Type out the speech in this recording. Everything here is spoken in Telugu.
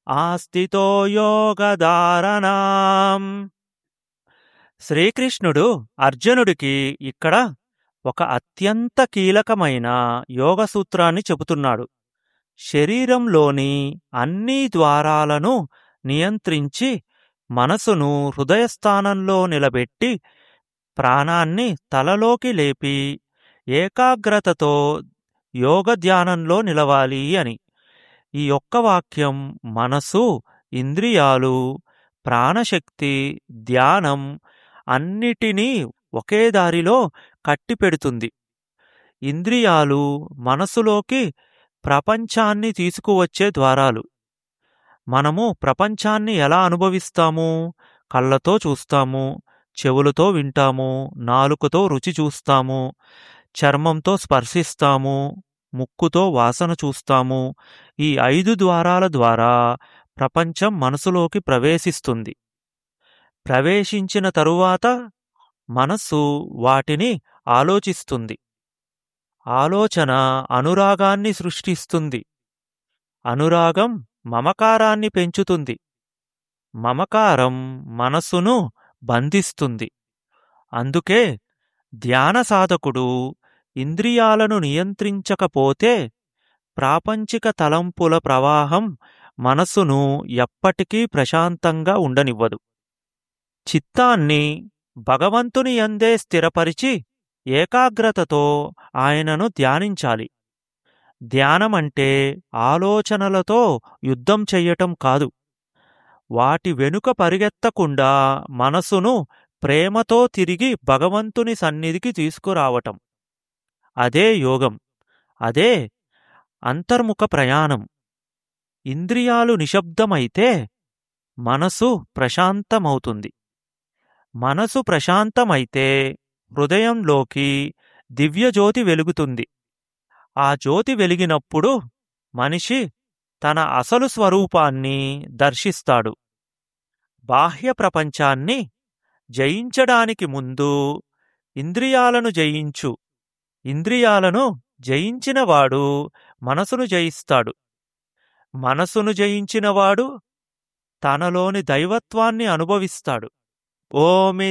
ఆస్థితో యోగధారణాం శ్రీకృష్ణుడు అర్జునుడికి ఇక్కడ ఒక అత్యంత కీలకమైన యోగ సూత్రాన్ని చెబుతున్నాడు శరీరంలోని అన్ని ద్వారాలను నియంత్రించి మనసును హృదయస్థానంలో నిలబెట్టి ప్రాణాన్ని తలలోకి లేపి ఏకాగ్రతతో యోగ ధ్యానంలో నిలవాలి అని ఈ ఒక్క వాక్యం మనసు ఇంద్రియాలు ప్రాణశక్తి ధ్యానం అన్నిటినీ ఒకే దారిలో కట్టిపెడుతుంది ఇంద్రియాలు మనసులోకి ప్రపంచాన్ని తీసుకువచ్చే ద్వారాలు మనము ప్రపంచాన్ని ఎలా అనుభవిస్తాము కళ్ళతో చూస్తాము చెవులతో వింటాము నాలుకతో రుచి చూస్తాము చర్మంతో స్పర్శిస్తాము ముక్కుతో వాసన చూస్తాము ఈ ఐదు ద్వారాల ద్వారా ప్రపంచం మనసులోకి ప్రవేశిస్తుంది ప్రవేశించిన తరువాత మనస్సు వాటిని ఆలోచిస్తుంది ఆలోచన అనురాగాన్ని సృష్టిస్తుంది అనురాగం మమకారాన్ని పెంచుతుంది మమకారం మనస్సును బంధిస్తుంది అందుకే ధ్యాన సాధకుడు ఇంద్రియాలను నియంత్రించకపోతే ప్రాపంచిక తలంపుల ప్రవాహం మనస్సును ఎప్పటికీ ప్రశాంతంగా ఉండనివ్వదు చిత్తాన్ని భగవంతుని యందే స్థిరపరిచి ఏకాగ్రతతో ఆయనను ధ్యానించాలి ధ్యానమంటే ఆలోచనలతో యుద్ధం చెయ్యటం కాదు వాటి వెనుక పరిగెత్తకుండా మనసును ప్రేమతో తిరిగి భగవంతుని సన్నిధికి తీసుకురావటం అదే యోగం అదే అంతర్ముఖ ప్రయాణం ఇంద్రియాలు నిశ్శబ్దమైతే మనసు ప్రశాంతమవుతుంది మనసు ప్రశాంతమైతే హృదయంలోకి దివ్యజ్యోతి వెలుగుతుంది ఆ జ్యోతి వెలిగినప్పుడు మనిషి తన అసలు స్వరూపాన్ని దర్శిస్తాడు బాహ్య ప్రపంచాన్ని జయించడానికి ముందు ఇంద్రియాలను జయించు ఇంద్రియాలను జయించినవాడు మనసును జయిస్తాడు మనసును జయించినవాడు తనలోని దైవత్వాన్ని అనుభవిస్తాడు ఓమి